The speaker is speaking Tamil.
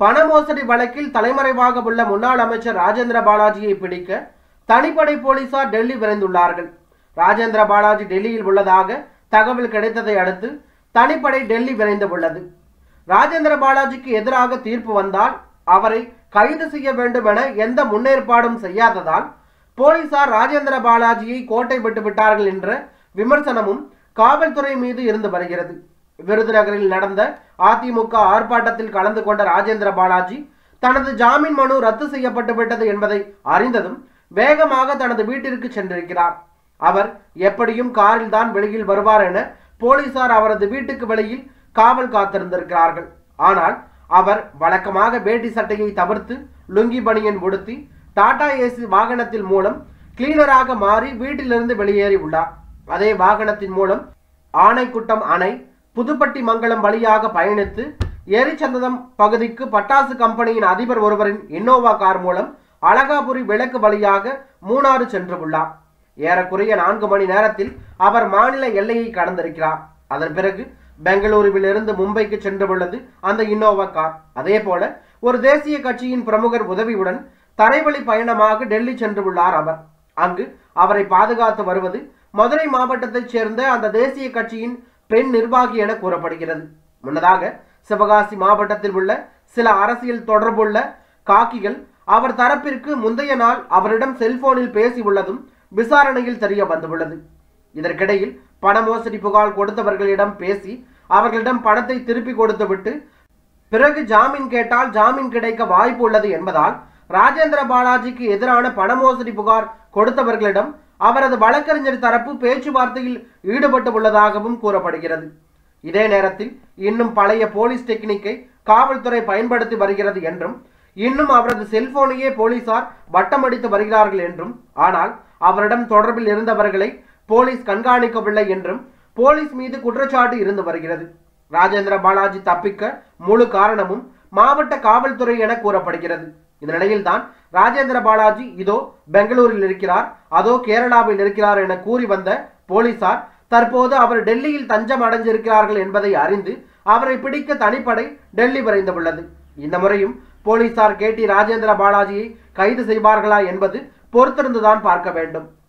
பண மோசடி வழக்கில் தலைமறைவாக உள்ள முன்னாள் அமைச்சர் ராஜேந்திர பாலாஜியை பிடிக்க தனிப்படை போலீசார் டெல்லி விரைந்துள்ளார்கள் ராஜேந்திர பாலாஜி டெல்லியில் உள்ளதாக தகவல் கிடைத்ததை அடுத்து தனிப்படை டெல்லி விரைந்து உள்ளது ராஜேந்திர பாலாஜிக்கு எதிராக தீர்ப்பு வந்தால் அவரை கைது செய்ய வேண்டும் என எந்த முன்னேற்பாடும் செய்யாததால் போலீசார் ராஜேந்திர பாலாஜியை கோட்டை விட்டு விட்டார்கள் என்ற விமர்சனமும் காவல்துறை மீது இருந்து வருகிறது விருதுநகரில் நடந்த அதிமுக ஆர்ப்பாட்டத்தில் கலந்து கொண்ட ராஜேந்திர பாலாஜி தனது ஜாமீன் மனு ரத்து செய்யப்பட்டு விட்டது என்பதை அறிந்ததும் வேகமாக தனது வீட்டிற்கு சென்றிருக்கிறார் அவர் எப்படியும் காரில் தான் வெளியில் வருவார் என போலீசார் அவரது வீட்டுக்கு வெளியில் காவல் காத்திருந்திருக்கிறார்கள் ஆனால் அவர் வழக்கமாக வேட்டி சட்டையை தவிர்த்து லுங்கி பனியன் உடுத்தி டாடா ஏசி வாகனத்தில் மூலம் கிளீனராக மாறி வீட்டிலிருந்து வெளியேறி உள்ளார் அதே வாகனத்தின் மூலம் ஆனைக்குட்டம் அணை புதுப்பட்டி மங்கலம் வழியாக பயணித்து எரிச்சந்தனம் பகுதிக்கு பட்டாசு கம்பெனியின் அதிபர் ஒருவரின் இன்னோவா கார் மூலம் அழகாபுரி விளக்கு வழியாக மூணாறு சென்று உள்ளார் ஏறக்குறைய நான்கு மணி நேரத்தில் அவர் மாநில எல்லையை கடந்திருக்கிறார் அதன் பிறகு பெங்களூருவிலிருந்து மும்பைக்கு சென்று உள்ளது அந்த இன்னோவா கார் அதே போல ஒரு தேசிய கட்சியின் பிரமுகர் உதவியுடன் தரைவழி பயணமாக டெல்லி சென்று உள்ளார் அவர் அங்கு அவரை பாதுகாத்து வருவது மதுரை மாவட்டத்தைச் சேர்ந்த அந்த தேசிய கட்சியின் பெண் நிர்வாகி என கூறப்படுகிறது முன்னதாக சிவகாசி மாவட்டத்தில் உள்ள சில அரசியல் தொடர்புள்ள காக்கிகள் அவர் தரப்பிற்கு முந்தைய நாள் அவரிடம் செல்போனில் பேசி உள்ளதும் விசாரணையில் தெரிய வந்துள்ளது இதற்கிடையில் பண மோசடி புகார் கொடுத்தவர்களிடம் பேசி அவர்களிடம் பணத்தை திருப்பி கொடுத்துவிட்டு பிறகு ஜாமீன் கேட்டால் ஜாமீன் கிடைக்க வாய்ப்பு உள்ளது என்பதால் ராஜேந்திர பாலாஜிக்கு எதிரான பண மோசடி புகார் கொடுத்தவர்களிடம் அவரது வழக்கறிஞர் தரப்பு பேச்சுவார்த்தையில் ஈடுபட்டு உள்ளதாகவும் கூறப்படுகிறது இதே நேரத்தில் இன்னும் பழைய போலீஸ் டெக்னிக்கை காவல்துறை பயன்படுத்தி வருகிறது என்றும் இன்னும் அவரது செல்போனையே போலீசார் வட்டமடித்து வருகிறார்கள் என்றும் ஆனால் அவரிடம் தொடர்பில் இருந்தவர்களை போலீஸ் கண்காணிக்கவில்லை என்றும் போலீஸ் மீது குற்றச்சாட்டு இருந்து வருகிறது ராஜேந்திர பாலாஜி தப்பிக்க முழு காரணமும் மாவட்ட காவல்துறை என கூறப்படுகிறது இந்த நிலையில்தான் ராஜேந்திர பாலாஜி இதோ பெங்களூரில் இருக்கிறார் அதோ கேரளாவில் இருக்கிறார் என கூறி வந்த போலீசார் தற்போது அவர் டெல்லியில் தஞ்சம் அடைஞ்சிருக்கிறார்கள் என்பதை அறிந்து அவரை பிடிக்க தனிப்படை டெல்லி விரைந்துள்ளது இந்த முறையும் போலீசார் கேடி ராஜேந்திர பாலாஜியை கைது செய்வார்களா என்பது பொறுத்திருந்துதான் பார்க்க வேண்டும்